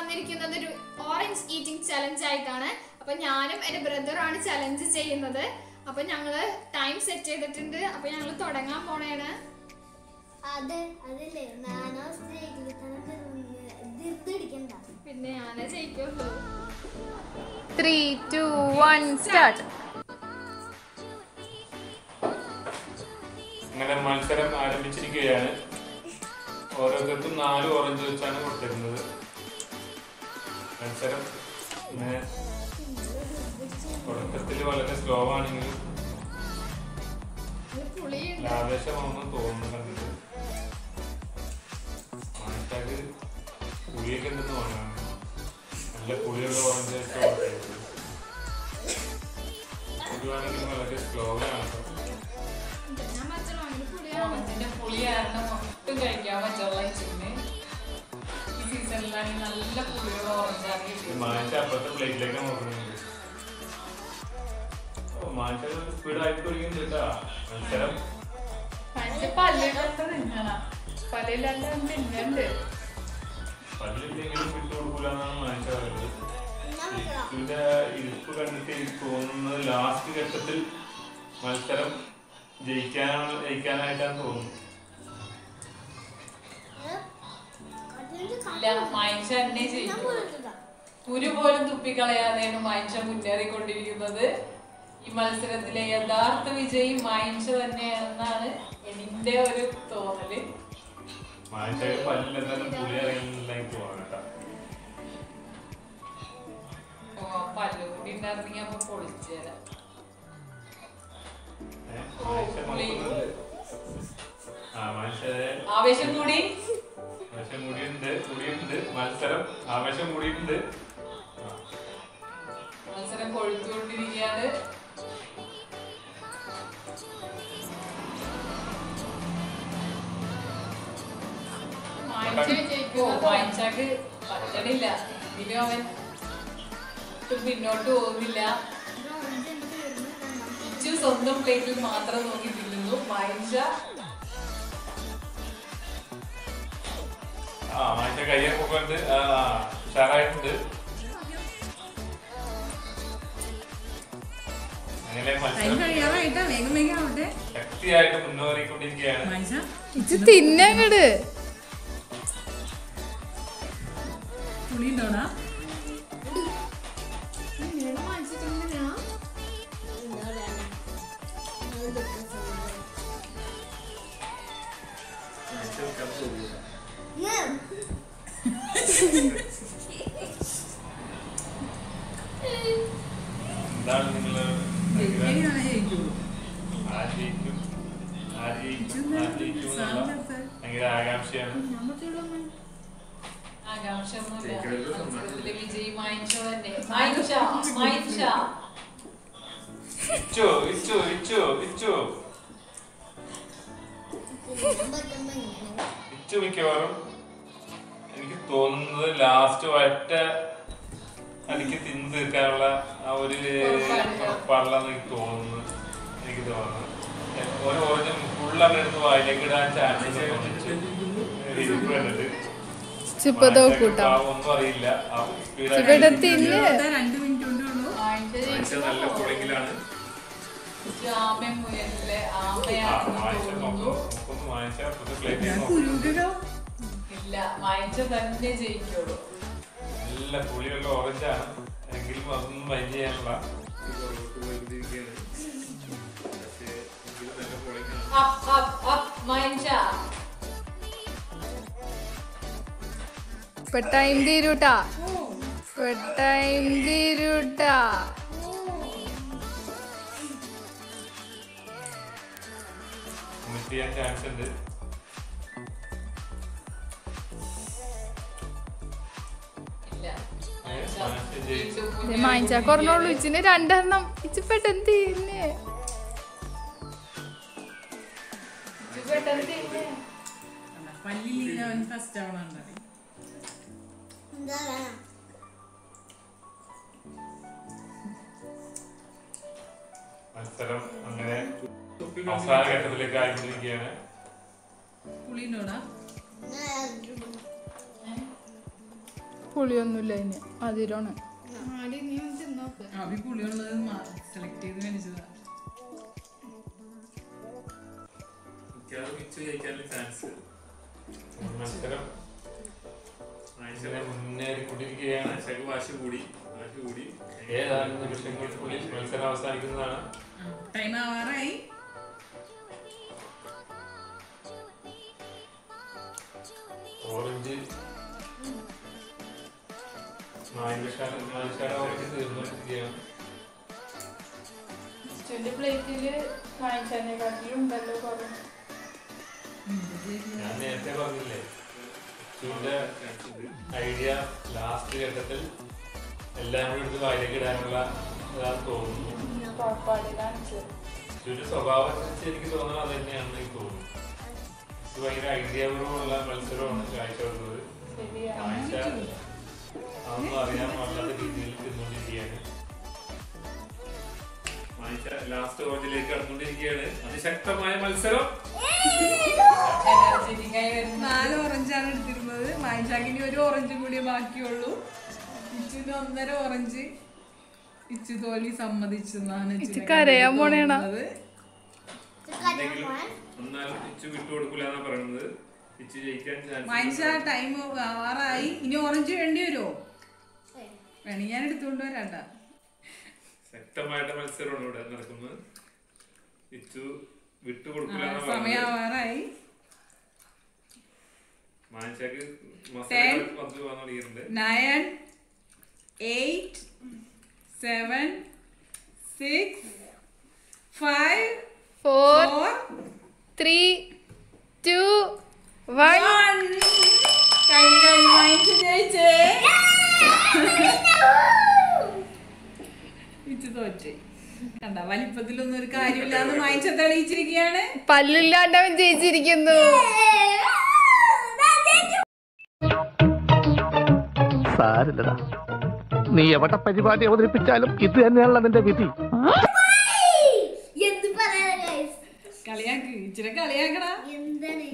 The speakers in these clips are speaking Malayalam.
വന്നിരിക്കുന്നത് ഒരു ഓറഞ്ച് ഈറ്റിംഗ് ചലഞ്ച് ആയിട്ടാണ് അപ്പൊ ഞാനും എന്റെ ബ്രദറാണ് ചലഞ്ച് ചെയ്യുന്നത് അപ്പൊ ഞങ്ങള് ടൈം സെറ്റ് ചെയ്തിട്ടുണ്ട് അപ്പൊ ഞങ്ങൾ തുടങ്ങാൻ പോണേണ് അത് അതില്ലേ നാനോ ധൃതിടിക്കണ്ട പിന്നെ ഞാനേ ജയിക്കുള്ളൂ ത്രീ ടു വൺ സ്റ്റാർട്ട് അങ്ങനെ മത്സരം ആരംഭിച്ചിരിക്കുകയാണ് ഓരോരുത്തർക്കും നാല് ഓറഞ്ച് വെച്ചാണ് കൊടുത്തിരുന്നത് മത്സരം ഇങ്ങനെ തുടക്കത്തിൽ വളരെ സ്ലോ ആണെങ്കിലും ഇത് പുളിയുണ്ട് ആവേശമാണെന്ന് തോന്നുന്നു കണ്ടിട്ട് മണക്കാര് പുളിയൊക്കെ ഉണ്ടെന്ന് തോന്നുന്നു നല്ല പുളിയുള്ള ഓറഞ്ച് വെച്ച് കൊടുത്തിരുന്നത് പുളിയാണെങ്കിൽ വളരെ സ്ലോ ആണ് കേട്ടോ. ഞാൻ മറ്റുള്ള അങ്ങനെ പുളിയാണ് ഓണത്തിന്റെ പുളി കാരണം ഒട്ടും കഴിക്കാൻ പറ്റുള്ള ചിന്ന് ഈ സീസണിലാണെങ്കിൽ നല്ല പുളിയുള്ള ഓറഞ്ചാണ് കിട്ടിയത് മാനിച്ച അപ്പുറത്തെ പ്ലേറ്റിലേക്ക് നോക്കുന്നുണ്ട് ഓ, മാനിച്ച സ്പീഡ് ആയിട്ട് തുടങ്ങിയിട്ടുണ്ട് കേട്ടാ മത്സരം അതിന്റെ പല്ലിടൊക്കെ തിന്നണ പല്ലിലെല്ലാം തിന്നുണ്ട് പല്ലില്ലെങ്കിലും വിട്ടു കൊടുക്കൂലെന്നാണ് മാനിച്ച പറയുന്നത് ഇതിന്റെ ഇരിപ്പ് കണ്ടിട്ട് എനിക്ക് തോന്നുന്നത് ലാസ്റ്റ് ഘട്ടത്തിൽ മത്സരം ജയിക്കാനാണ് ജയിക്കാനായിട്ടാണ് തോന്നുന്നത് ഇല്ല മനുഷ്യ തന്നെ ചെയ്യും കുരു പോലും തുപ്പിക്കളയാതെയാണ് മനുഷ്യ മുന്നേറിക്കൊണ്ടിരിക്കുന്നത് ഈ മത്സരത്തിലെ യഥാർത്ഥ വിജയി മനുഷ്യ തന്നെയാണെന്നാണ് എന്റെ ഒരു തോന്നല് മാനിച്ച പല്ലിലെന്തായാലും പുളി അറിയുന്നില്ല എനിക്ക് തോന്നുന്നു കേട്ടാ ഓ, പല്ല് കൂടി ഉണ്ടായിരുന്നെങ്കിൽ അപ്പൊ പൊളിച്ചു തരാം ഏ, മാനിച്ച നോക്കുന്നുണ്ട് ആ മാനിച്ച ആവേശം കൂടി ആവേശം കൂടിയുണ്ട് കൂടിയുണ്ട് മത്സരം ആവേശം കൂടിയിട്ടുണ്ട് ആ. മത്സരം കൊഴുത്തുകൊണ്ടിരിക്കുകയാണ് മാനിച്ച ജയിക്കുമോ മാനിച്ചാക്ക് പറ്റണില്ല എങ്കിലും അവൻ ഒട്ടും പിന്നോട്ട് പോകുന്നില്ല ഇച്ചു സ്വന്തം പ്ലേറ്റിൽ മാത്രം നോക്കി തിന്നുന്നു മാനിച്ച ആ മാനിച്ച കയ്യൊക്കെ കൊണ്ട് ആ, ഉഷാറായിട്ടുണ്ട് അങ്ങനെ ടൈം മത്സരം കഴിയാറായിട്ടാ വേഗം വേഗം ആവട്ടെ ശക്തിയായിട്ട് മുന്നേറിക്കൊണ്ടിരിക്കുകയാണ് മൈസ ഇച്ച് തിന്നങ്ങട് പുളി ഉണ്ടോടാ ഇങ്ങനെ വാങ്ങിച്ചിട്ടുണ്ടെന്നാ എന്താണ് നിങ്ങൾ ജയിക്കാനാണ് ജയിക്കുള്ളൂ ആഗ്രഹിക്കും ആഗ്രഹിക്കും ആഗ്രഹിക്കും എന്നുള്ള ഭയങ്കര ആകാംക്ഷയാണ് ആകാംക്ഷയൊന്നുമില്ല മത്സരത്തിലെ വിജയി മാനിച്ച തന്നെ മാനിച്ച മാനിച്ച ഇച്ചു ഇച്ചു ഇച്ചു ഇച്ചു ഇച്ചു മിക്കവാറും എനിക്ക് തോന്നുന്നത് ലാസ്റ്റ് ഒറ്റ എനിക്ക് തിന്നു തീർക്കാനുള്ള ആ ഒരു ഉറപ്പാടില്ലെന്ന് എനിക്ക് തോന്നുന്നു എനിക്ക് തോന്നുന്നു ഒരു ഓറഞ്ച് ഫുള്ളാണ് എടുത്ത് വായിലേക്ക് ഇടാൻ ചാൻസ് ഇരിപ്പ് കണ്ടിട്ട് ചിപ്പ തോക്കൂട്ടോ പാവം ഒന്നും അറിയില്ല ആ ഇവിടെ സ്പീഡായിട്ട് തിന്ന് രണ്ട് മിനിറ്റ് കൊണ്ടേ ഉള്ളൂ മാനിച്ച മനുഷ്യൻ നല്ല പുളെങ്കിലാണ് ആമയും മുയലിലെ ആ ആമയാണെന്ന് വായിച്ച തോന്നുന്നു നോക്കും വായിച്ച പുതിയ പ്ലേറ്റ് ഞാൻ നോക്കും കുരുക്കോ ഇല്ല മാനിച്ച തന്നെ ജയിക്കുള്ളൂ നല്ല പുളിയുള്ള ഓറഞ്ചാണ് എങ്കിലും അതൊന്നും മൈൻഡ് ചെയ്യാനുള്ള അപ്പ് അപ്പ് അപ്പ് മാനിച്ച ഇപ്പൊ ടൈം തീരൂട്ടാ ഇപ്പൊ ടൈം തീരൂട്ടാ മിസ് ചെയ്യാൻ ചാൻസ് ഉണ്ട് ഇല്ല ഏ, മാനിച്ച ജയിച്ചു. വീണ്ടും മായിച്ചാ കുറഞ്ഞോളൂ ഇച്ചിന് രണ്ടെണ്ണം ഇച്ച് പെട്ടെന്ന് തീരുന്നേ ഇച്ചു പെട്ടെന്ന് തിന്നെ. പല്ലിലില്ല അവൻ ഫസ്റ്റ് ആവണുണ്ടായി എന്താ വേണം മത്സരം അങ്ങനെ അവസാന ഘട്ടത്തിലേക്ക് ആയിക്കൊണ്ടിരിക്കുകയാണ് പുളി ഉണ്ടോടാ ഞാൻ പുളിയൊന്നുമില്ല അതിന് മധുരമാണ് ആടി നീ ഒന്ന് തിന്നോക്ക് അവി പുളിയുള്ളത് സെലക്ട് ചെയ്ത് മേടിച്ചതാ മിക്കവാറും മിച്ച് ജയിക്കാനുള്ള ചാൻസ് മത്സരം മനുഷ്യനെ മുന്നേറിക്കൊണ്ടിരിക്കുകയാണ് ശക വാശി കൂടി വാശി കൂടി ഏതാനും നിമിഷങ്ങൾക്കുള്ളിൽ മത്സരം അവസാനിക്കുന്നതാണ് ടൈം ആവാറായി ഓറഞ്ച് മായശാല മായശാല ഓറഞ്ച് തീർന്നുകൊണ്ടിരിക്കുകയാണ് ചുന്റെ പ്ലേറ്റില് വാങ്ങിച്ചതിനെക്കാട്ടിലും ഉണ്ടല്ലോ കുറേ ഞാൻ നേരത്തെ പറഞ്ഞില്ലേ ചൂന്റെ ഐഡിയ ലാസ്റ്റ് ഘട്ടത്തിൽ എല്ലാം കൂടി എടുത്ത് വായിലേക്ക് ഇടാനുള്ള ഇതാന്ന് തോന്നുന്നു കുഴപ്പമില്ല കാണിച്ചത് ചൂന്റെ സ്വഭാവം അനുസരിച്ച് എനിക്ക് തോന്നുന്നത് അത് തന്നെയാണെന്ന് എനിക്ക് തോന്നുന്നു ഇത് ഭയങ്കര ഐഡിയപൂർവ്വമുള്ള മത്സരമാണ് കാഴ്ചവെക്കുന്നത് ശരിയാണ് കാഴ്ച അതൊന്നും അറിയാൻ പാടില്ലാത്ത രീതിയിൽ തിന്നുകൊണ്ടിരിക്കുകയാണ് വായിച്ച ലാസ്റ്റ് ഓവറിലേക്ക് കടന്നുകൊണ്ടിരിക്കുകയാണ് അതിശക്തമായ മത്സരം എനർജറ്റിക്കായി വരുന്ന നാല് ഓറഞ്ചാണ് എടുത്തിരുന്നത് മായിച്ചാക്കിന് ഒരു ഓറഞ്ച് കൂടിയേ ബാക്കിയുള്ളൂ ഇച്ചുവിന് ഒന്നര ഓറഞ്ച് ഇച്ചു തോൽവി സമ്മതിച്ചെന്നാണ് ഇച്ചു ഇച്ചുവിനെ കരയാൻ കണ്ടിട്ട് പോണേണ. തോന്നുന്നത്. എന്തെങ്കിലും എന്നാലും പിച്ചു വിട്ടുകൊടുക്കില്ല എന്നാ പറയുന്നത് പിച്ചു ജയിക്കാൻ മായിച്ച ചാൻസ് ടൈം ആവാറായി ഇനി ഓറഞ്ച് വേണ്ടി വരുമോ വേണമെങ്കിൽ ഞാൻ എടുത്തുകൊണ്ട് വരാട്ടാ ശക്തമായിട്ട് മത്സരമാണ് ഇവിടെ നടക്കുന്നത് പിച്ചു വിട്ടുകൊടുക്കില്ല ആ, എന്നാ സമയം പറയുന്നത് ആവാറായി മാനിച്ചാക്ക് Ten. മസാല പന്ത് പോകാൻ തുടങ്ങിയിട്ടുണ്ട് nine eight seven six five four four three two one one കഴിഞ്ഞ കഴിഞ്ഞ വാങ്ങിച്ച് ജയിച്ചേ ഇച്ചു തോറ്റ് കണ്ട വലിപ്പത്തിലൊന്നും ഒരു കാര്യമില്ലാന്ന് വാങ്ങിച്ച തെളിയിച്ചിരിക്കുകയാണ് പല്ലില്ലാണ്ടവൻ ജയിച്ചിരിക്കുന്നു സാരില്ലടാ നീ എവിടെ പരിപാടി അവതരിപ്പിച്ചാലും ഇത് തന്നെയാണല്ലോ നിന്റെ വിധി എന്ത് പറയാനാ guys? കളിയാക്ക് ഇച്ചിരി കളിയാക്കടാ എന്താണ്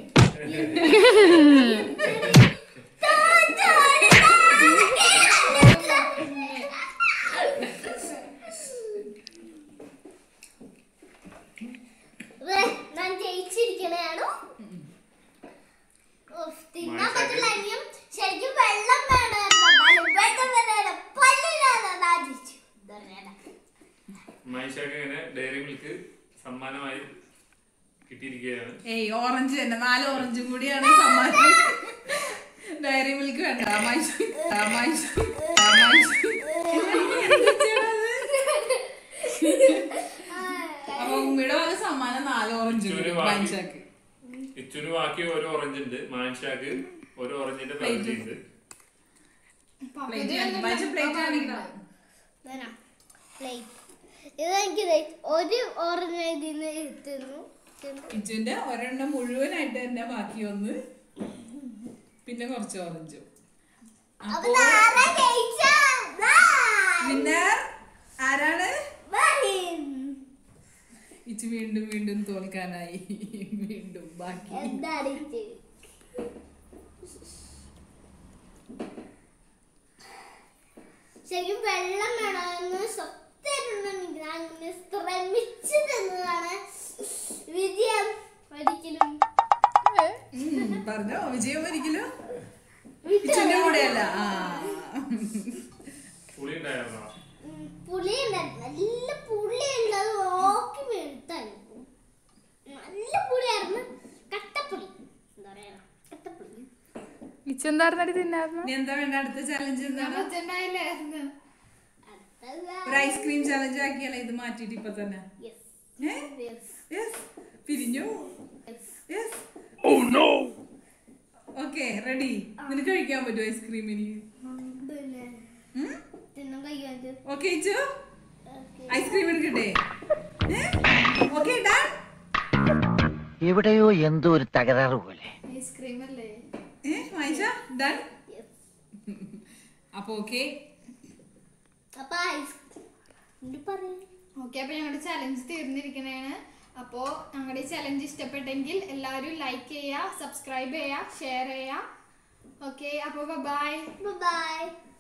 ദേ, ഞാൻ ജയിച്ചിരിക്കണയാണോ ഉഫ്, തിന്നാൻ പറ്റില്ല ഇനിയും ശരിക്കും വെള്ളം വേണമായിരുന്നു എന്നാലും വെള്ളം വേണം പല്ലില്ലാതെ ഞാൻ ജയിച്ചു എന്താ പറയാ മാനിച്ചാക്ക് ഇങ്ങനെ ഡയറി മിൽക്ക് സമ്മാനമായി കിട്ടിയിരിക്കുകയാണ് ഏയ് ഓറഞ്ച് തന്നെ നാല് ഓറഞ്ചും കൂടിയാണ് സമ്മാനം ഡയറി മിൽക്ക് വേണ്ട അമായിച്ചു അമായിച്ചു അമായിച്ചു അപ്പൊ ഉമ്മയുടെ വക സമ്മാനം നാല് ഓറഞ്ച് ഇച്ചൊരു കൂടി ബാക്കി. വാങ്ങിച്ചാക്ക് ഇച്ചുന് ബാക്കി ഒരു ഓറഞ്ച് ഉണ്ട് മാനിച്ചാക്ക് ഒരു ഓറഞ്ചിന്റെ പകുതി ഉണ്ട് പ്ലേറ്റ് വാങ്ങിച്ച പ്ലേറ്റ് കാണിക്കണം വരാം പ്ലേറ്റ് ഇതെനിക്ക് ദേ ഒരു ഓറഞ്ച് ഇതിന്ന് തിന്നു തിന്നു. ഇച്ചുവിന്റെ ഒരെണ്ണം മുഴുവനായിട്ട് തന്നെ ബാക്കി ഒന്ന് പിന്നെ കുറച്ച് ഓറഞ്ചും അപ്പൊ നാളെ ജയിച്ചാ ദാ. വിന്നർ ആരാണ് വരും. ഇച്ചു വീണ്ടും വീണ്ടും തോൽക്കാനായി വീണ്ടും ബാക്കി എന്താണ് ഇത്? ശരിക്കും വെള്ളം വേണമെന്ന് സ്വപ്നമായിരുന്നു ഞാൻ അങ്ങനെ ശ്രമിച്ചു തന്നതാണ് വിജയം ഒരിക്കലും ഉം, പറഞ്ഞോ വിജയം ഒരിക്കലും ഇച്ചുവിന്റെ കൂടെയല്ല ആ പുളി ഉണ്ടായിരുന്നോ ഉം, പുളി ഉണ്ടായിരുന്നു നല്ല പുളിയുള്ളത് നോക്കി എടുത്തായിരുന്നു നല്ല പുളിയായിരുന്നു കട്ടപ്പുളി എന്താ പറയാ കട്ടപ്പുളി ഇച്ചെന്തായിരുന്നടി തിന്നായിരുന്നു ഇനി എന്താ വേണ്ട അടുത്ത ചലഞ്ച് എന്താണ് പറ്റുണ്ടായില്ലായിരുന്നു ഒരു ഐസ്ക്രീം ചലഞ്ച് ആക്കിയാലോ ഇത് മാറ്റിട്ട് ഇപ്പൊ തന്നെ യെസ് ഏ? Yes Yes. പിരിഞ്ഞു യെസ് ഓക്കെ റെഡി നിനക്ക് കഴിക്കാൻ പറ്റുമോ ഐസ്ക്രീം ഇനി പിന്നെ തിന്നും കഴിക്കാൻ ഓക്കെ ഇച്ചു ഐസ്ക്രീം എടുക്കട്ടെ ഓക്കെ ഡൺ എവിടെയോ എന്തോ ഒരു തകരാറ് പോലെ ഐസ്ക്രീം അല്ലേ ഏ വായിച്ച ഡൺ യെസ് അപ്പൊ ഓക്കെ അപ്പൊ ഐസ് എന്ത് പറയും ഓക്കെ അപ്പൊ ഞങ്ങളുടെ ചലഞ്ച് തീർന്നിരിക്കണേണ് അപ്പോ ഞങ്ങളുടെ ഈ ചലഞ്ച് ഇഷ്ടപ്പെട്ടെങ്കിൽ എല്ലാവരും ലൈക്ക് ചെയ്യുക സബ്സ്ക്രൈബ് ചെയ്യുക ഷെയർ ചെയ്യുക ഓക്കെ അപ്പൊ ബൈ ബൈ